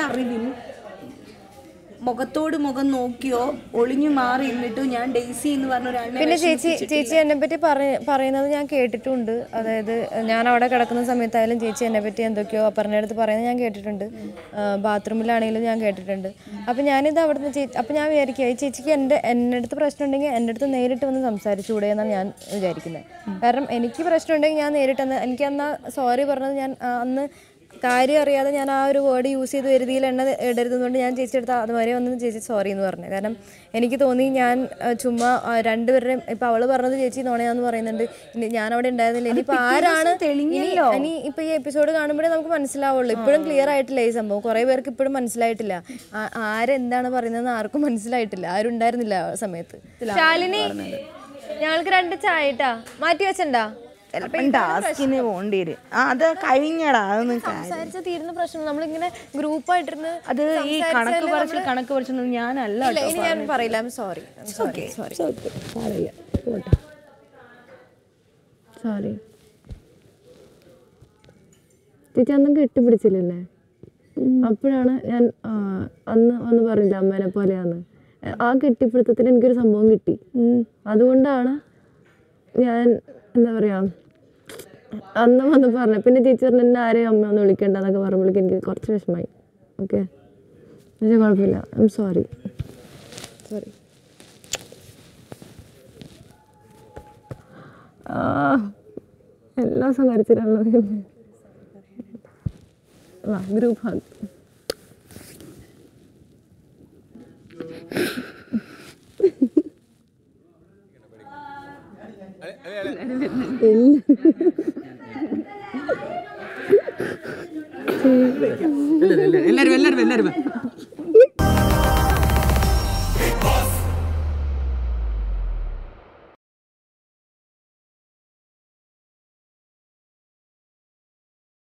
അറിവിൽ മുഖത്തോട് മുഖം നോക്കിയോ ഒളിഞ്ഞു മാറി ഇരുന്നിട്ടോ ഞാൻ ഡെയ്സി എന്ന് പറഞ്ഞ ഒരാളിനെ പിന്നെ ചേച്ചി ചേച്ചി എന്നെ പറ്റി പറയ- പറയുന്നത് ഞാൻ കേട്ടിട്ടുണ്ട് അതായത് ഞാൻ അവിടെ കിടക്കുന്ന സമയത്തായാലും ചേച്ചി എന്നെ പറ്റി എന്തൊക്കെയോ പറഞ്ഞെടുത്ത് പറയുന്നത് ഞാൻ കേട്ടിട്ടുണ്ട് ബാത്റൂമിലാണെങ്കിലും ഞാൻ കേട്ടിട്ടുണ്ട് അപ്പം ഞാനിത് അവിടുന്ന് ചേച്ചി അപ്പം ഞാൻ വിചാരിക്കുക ഈ ചേച്ചിക്ക് എൻ്റെ എൻ്റെ അടുത്ത് പ്രശ്നം ഉണ്ടെങ്കിൽ എൻ്റെ അടുത്ത് നേരിട്ട് വന്ന് സംസാരിച്ചുകൂടെ എന്നാണ് ഞാൻ വിചാരിക്കുന്നത് കാരണം എനിക്ക് പ്രശ്നം ഉണ്ടെങ്കിൽ ഞാൻ നേരിട്ട് അന്ന് എനിക്ക് അന്ന് സോറി പറഞ്ഞത് ഞാൻ ആ, അന്ന് കാര്യം അറിയാതെ ഞാൻ ആ ഒരു വേർഡ് യൂസ് ചെയ്ത് വരുതിയിൽ എണ്ണ ഇടരുതുകൊണ്ട് ഞാൻ ചേച്ചി എടുത്ത് അതുവരെ ഒന്ന് ചേച്ചി സോറി എന്ന് പറഞ്ഞു കാരണം എനിക്ക് തോന്നി ഞാൻ ആ, ചുമ്മാ ആ, രണ്ടുപേരുടെയും ഇപ്പൊ അവള് പറഞ്ഞത് ചേച്ചി നോണയാന്ന് പറയുന്നുണ്ട് ഇനി ഞാൻ അവിടെ ഉണ്ടായിരുന്നില്ല ഇനിയിപ്പോ ആരാണ് ഇനി ഇനി ഇപ്പൊ ഈ എപ്പിസോഡ് കാണുമ്പോഴേ നമുക്ക് മനസ്സിലാവുള്ളൂ ഇപ്പോഴും ക്ലിയർ ആയിട്ടില്ല ഈ സംഭവം കുറെ പേർക്ക് ഇപ്പോഴും മനസ്സിലായിട്ടില്ല ആ- ആരെന്താണ് പറയുന്നതെന്ന് ആർക്കും മനസ്സിലായിട്ടില്ല ആരും ഉണ്ടായിരുന്നില്ല ആ സമയത്ത് ശാലിനി ഞങ്ങൾക്ക് രണ്ട് ചായ ഇട്ടാ മാറ്റി വെച്ചണ്ടാ ചിലപ്പം ടാസ്കിന് പോകേണ്ടി വരും ആ അത് കഴിഞ്ഞടാ അതൊന്നും കാര്യം സംസാരിച്ച തീരുന്ന പ്രശ്നം നമ്മളിങ്ങനെ ഗ്രൂപ്പായിട്ടിരുന്ന് അത് ഈ കണക്ക് പറച്ചിൽ കണക്ക് പറച്ചിൽ ഞാനല്ല ഇല്ല ഇനി ഞാൻ പറയില്ല സോറി സോറി സോറി സോറി ചേച്ചി അന്നും കെട്ടിപ്പിടിച്ചില്ലല്ലേ അപ്പോഴാണ് ഞാൻ ആ, അന്ന് വന്ന് പറഞ്ഞില്ല അമ്മേനെ പോലെയാന്ന് ആ കെട്ടിപ്പിടുത്തത്തിൽ എനിക്കൊരു സംഭവം കിട്ടി അതുകൊണ്ടാണ് ഞാൻ എന്താ പറയാ അന്ന് വന്ന് പറഞ്ഞു പിന്നെ ചേച്ചി പറഞ്ഞു എന്നെ ആരെയും അമ്മ ഒന്ന് വിളിക്കണ്ട എന്നൊക്കെ പറയുമ്പോഴേക്കും എനിക്ക് കുറച്ച് വിഷമമായി ഓക്കെ പക്ഷേ കുഴപ്പമില്ല ഐ എം സോറി സോറി എല്ലാ ദിവസം കരച്ചിലാണല്ലോ വാ ഗ്രൂപ്പ് ഹാഗ് എല്ലാരും എല്ലാരും എല്ലാരും